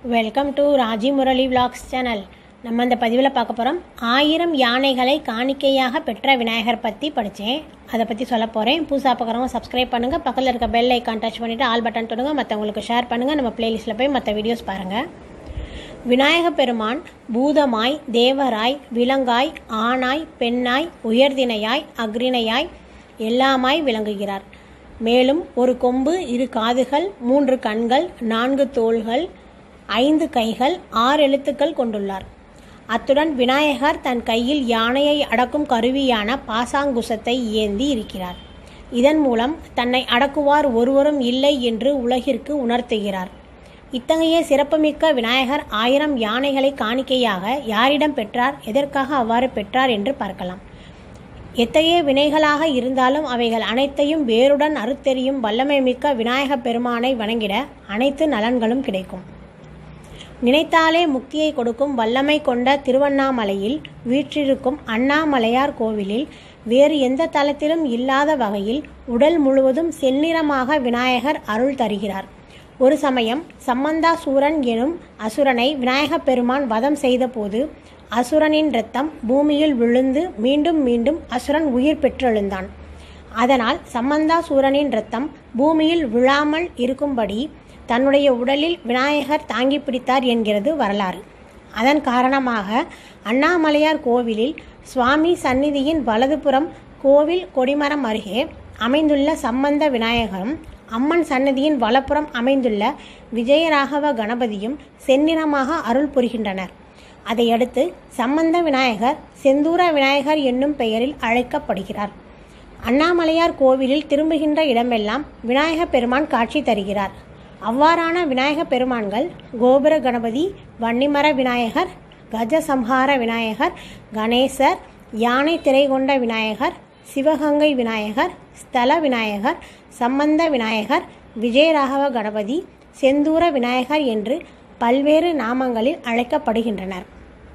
welcome to Raji Murali vlogs channel நம்ம இந்த பதிவில் பார்க்க போகிறோம் ஆயிரம் யானைகளை காணிக்கையாக பெற்ற விநாயகர் பற்றி படித்தேன் அதை பற்றி சொல்ல போகிறேன் புதுசாக பார்க்குறவங்க சப்ஸ்கிரைப் பண்ணுங்கள் பக்கத்தில் இருக்க பெல் ஐக்கான் டச் பண்ணிவிட்டு ஆல் பட்டன் தொடுங்க மற்றவங்களுக்கு ஷேர் பண்ணுங்கள் நம்ம பிளேலிஸ்ட்டில் போய் மற்ற வீடியோஸ் பாருங்கள் விநாயக பெருமான் பூதமாய் தேவராய் விலங்காய் ஆணாய் பெண்ணாய் உயர்தினையாய் அக்ரிணையாய் எல்லாமாய் விளங்குகிறார் மேலும் ஒரு கொம்பு இரு காதுகள் மூன்று கண்கள் நான்கு தோள்கள் ஐந்து கைகள் ஆறு எழுத்துக்கள் கொண்டுள்ளார் அத்துடன் விநாயகர் தன் கையில் யானையை அடக்கும் கருவியான பாசாங்குசத்தை ஏந்தி இருக்கிறார் இதன் மூலம் தன்னை அடக்குவார் ஒருவரும் இல்லை என்று உலகிற்கு உணர்த்துகிறார் இத்தகைய சிறப்புமிக்க விநாயகர் ஆயிரம் யானைகளை காணிக்கையாக யாரிடம் பெற்றார் எதற்காக அவ்வாறு பெற்றார் என்று பார்க்கலாம் எத்தகைய வினைகளாக இருந்தாலும் அவைகள் அனைத்தையும் வேருடன் அறுத்தெறியும் வல்லமை மிக்க விநாயக பெருமானை வணங்கிட அனைத்து நலன்களும் கிடைக்கும் நினைத்தாலே முக்தியை கொடுக்கும் வல்லமை கொண்ட திருவண்ணாமலையில் வீற்றிருக்கும் அண்ணாமலையார் கோவிலில் வேறு எந்த தலத்திலும் இல்லாத வகையில் உடல் முழுவதும் செந்நிறமாக விநாயகர் அருள் தருகிறார் ஒரு சமயம் சம்மந்தாசூரன் எனும் அசுரனை விநாயகப் பெருமான் வதம் செய்தபோது அசுரனின் இரத்தம் பூமியில் விழுந்து மீண்டும் மீண்டும் அசுரன் உயிர் பெற்றெழுந்தான் அதனால் சம்மந்தாசூரனின் இரத்தம் பூமியில் விழாமல் இருக்கும்படி தன்னுடைய உடலில் விநாயகர் தாங்கி பிடித்தார் என்கிறது வரலாறு அதன் காரணமாக அண்ணாமலையார் கோவிலில் சுவாமி சந்நிதியின் வலதுபுறம் கோவில் கொடிமரம் அருகே அமைந்துள்ள சம்பந்த விநாயகரும் அம்மன் சன்னதியின் வலப்புறம் அமைந்துள்ள விஜயராகவ கணபதியும் செந்நிறமாக அருள் புரிகின்றனர் அதையடுத்து சம்பந்த விநாயகர் செந்தூர விநாயகர் என்னும் பெயரில் அழைக்கப்படுகிறார் அண்ணாமலையார் கோவிலில் திரும்புகின்ற இடமெல்லாம் விநாயக பெருமான் காட்சி தருகிறார் அவ்வாறான விநாயக பெருமான்கள் கோபுர கணபதி வன்னிமர விநாயகர் கஜசம்ஹார விநாயகர் கணேசர் யானை திரை கொண்ட விநாயகர் சிவகங்கை விநாயகர் ஸ்தல விநாயகர் சம்பந்த விநாயகர் விஜயராகவ கணபதி செந்தூர விநாயகர் என்று பல்வேறு நாமங்களில் அழைக்கப்படுகின்றனர்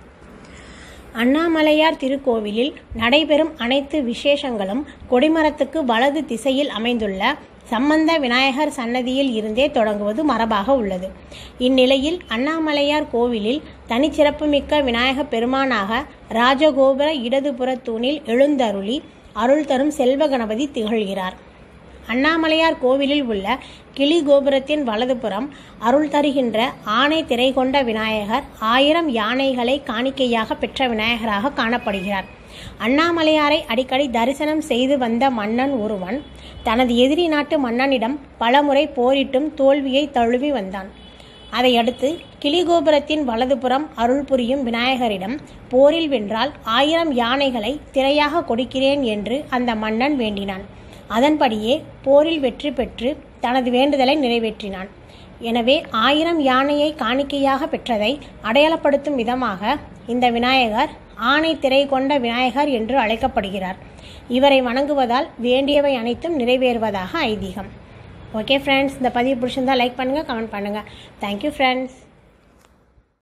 அண்ணாமலையார் திருக்கோவிலில் நடைபெறும் அனைத்து விசேஷங்களும் கொடிமரத்துக்கு வலது திசையில் அமைந்துள்ள சம்பந்த விநாயகர் சன்னதியில் இருந்தே தொடங்குவது மரபாக உள்ளது இந்நிலையில் அண்ணாமலையார் கோவிலில் தனிச்சிறப்புமிக்க விநாயக பெருமானாக ராஜகோபுர இடதுபுற தூணில் எழுந்தருளி அருள் தரும் செல்வ கணபதி திகழ்கிறார் அண்ணாமலையார் கோவிலில் உள்ள கிளி கோபுரத்தின் வலதுபுறம் அருள் தருகின்ற ஆணை திரை கொண்ட விநாயகர் ஆயிரம் யானைகளை காணிக்கையாக பெற்ற விநாயகராக காணப்படுகிறார் அண்ணாமலையாரை அடிக்கடி தரிசனம் செய்து வந்த மன்னன் ஒருவன் தனது எதிரி நாட்டு மன்னனிடம் பலமுறை போரிட்டும் தோல்வியை தழுவி வந்தான் அதையடுத்து கிளிகோபுரத்தின் வலதுபுறம் அருள் புரியும் விநாயகரிடம் போரில் வென்றால் ஆயிரம் யானைகளை திரையாக கொடுக்கிறேன் என்று அந்த மன்னன் வேண்டினான் அதன்படியே போரில் வெற்றி பெற்று தனது வேண்டுதலை நிறைவேற்றினான் எனவே ஆயிரம் யானையை காணிக்கையாக பெற்றதை அடையாளப்படுத்தும் விதமாக இந்த விநாயகர் ஆணை திரை கொண்ட விநாயகர் என்று அழைக்கப்படுகிறார் இவரை வணங்குவதால் வேண்டியவை அனைத்தும் நிறைவேறுவதாக ஐதீகம் ஓகே ஃப்ரெண்ட்ஸ் இந்த பதிவு பிடிச்சிருந்தா லைக் பண்ணுங்கள் கமெண்ட் பண்ணுங்கள் தேங்க்யூ ஃப்ரெண்ட்ஸ்